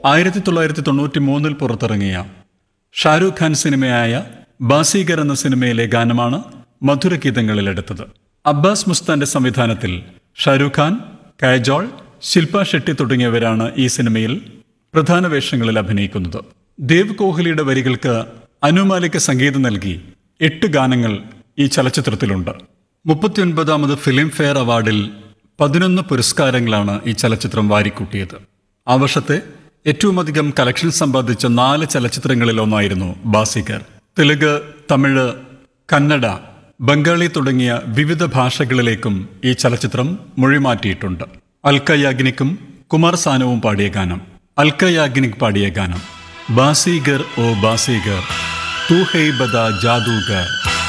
ആയിരത്തി തൊള്ളായിരത്തി തൊണ്ണൂറ്റി മൂന്നിൽ പുറത്തിറങ്ങിയ ഷാരൂഖ് ഖാൻ സിനിമയായ ബാസീഗർ എന്ന സിനിമയിലെ ഗാനമാണ് മധുരഗീതങ്ങളിൽ എടുത്തത് അബ്ബാസ് മുസ്താന്റെ സംവിധാനത്തിൽ ഷാരൂഖ് ഖാൻ കൈജോൾ ശില്പ ഷെട്ടി തുടങ്ങിയവരാണ് ഈ സിനിമയിൽ പ്രധാന വേഷങ്ങളിൽ അഭിനയിക്കുന്നത് ദേവ് കോഹ്ലിയുടെ വരികൾക്ക് അനുമാലിക്ക് സംഗീതം നൽകി എട്ട് ഗാനങ്ങൾ ഈ ചലച്ചിത്രത്തിലുണ്ട് മുപ്പത്തിയൊൻപതാമത് ഫിലിം ഫെയർ അവാർഡിൽ പതിനൊന്ന് പുരസ്കാരങ്ങളാണ് ഈ ചലച്ചിത്രം വാരിക്കൂട്ടിയത് ആ വർഷത്തെ ഏറ്റവും അധികം കളക്ഷൻ സമ്പാദിച്ച നാല് ചലച്ചിത്രങ്ങളിലൊന്നായിരുന്നു ബാസികർ തെലുങ്ക് തമിഴ് കന്നഡ ബംഗാളി തുടങ്ങിയ വിവിധ ഭാഷകളിലേക്കും ഈ ചലച്ചിത്രം മൊഴിമാറ്റിയിട്ടുണ്ട് അൽക്കയാഗ്നിക്കും കുമാർ സാനുവും പാടിയ ഗാനം അൽക്കയാഗ്നിക് പാടിയ ഗാനം ബാസീഗർ ഓ ബാസീഗർ തൂ ഹൈ ബദ ജാദൂഗർ